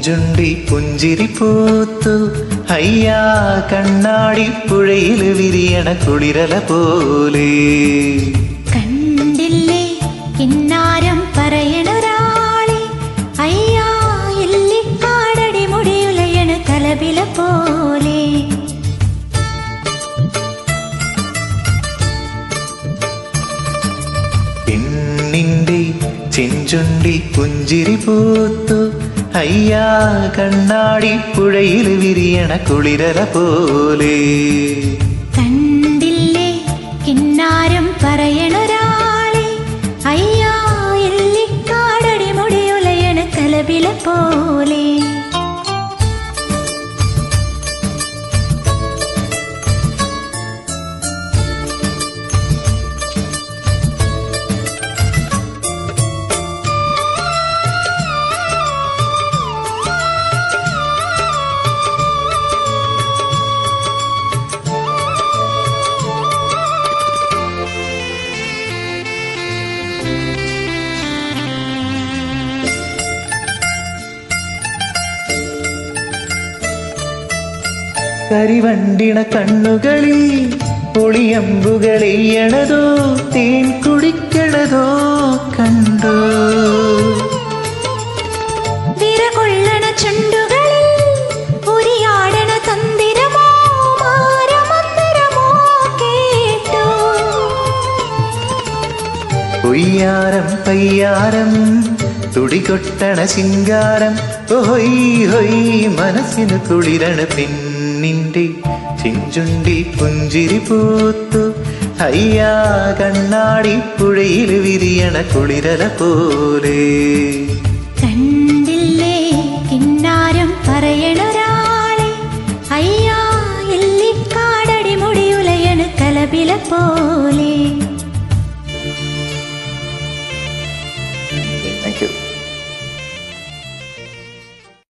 ചെഞ്ചുണ്ടി പുഞ്ചിരി പൂത്തു അയ്യാ കണ്ണാടി പുഴയിൽ വിരിയണ കുളിരല പോലെ കണ്ടില്ലേ കിന്നാരം പറയണൊരാളെ അയ്യാ ഇല്ലിക്കാടടി മുടിയുലയണ കലപില പോലെ പെണ്ണിന്റെ ചെഞ്ചുണ്ടി പുഞ്ചിരി പൂത്തു അയ്യാ കണ്ണാടി പുഴയിൽ വിരിയണ കുളിരല പോലെ കണ്ടില്ലേ കിന്നാരം പറയണൊരാളെ അയ്യാ ഇല്ലിക്കാടടി മുടിയുലയണ കലപില പോലെ കരിവണ്ടിണ കണ്ണുകളിൽ ഒളിയമ്പുകളെയ്യണതോ തേൻ കുടിക്കണതോ കണ്ടോ വിരകൊള്ളണ ചുണ്ടുകളിൽ ഉരിയാടണ തന്തിരമോ മാരമന്ദിരമോ കേട്ടോ ഒയ്യാരം പയ്യാരം തുടികൊട്ടണ ശിങ്കാരം ഹൊയ് ഹൊയ് മനസ്സിന് കുളിരണ പെണ്ണിന്റെ ചെഞ്ചുണ്ടി പുഞ്ചിരി പൂത്തു അയ്യാ കണ്ണാടി പുഴയിൽ വിരിയണ കുളിരല പോലെ കണ്ടില്ലേ കിന്നാരം പറയണൊരാളെ അയ്യാ ഇല്ലിക്കാടടി മുടിയുലയണ കലപില പോലെ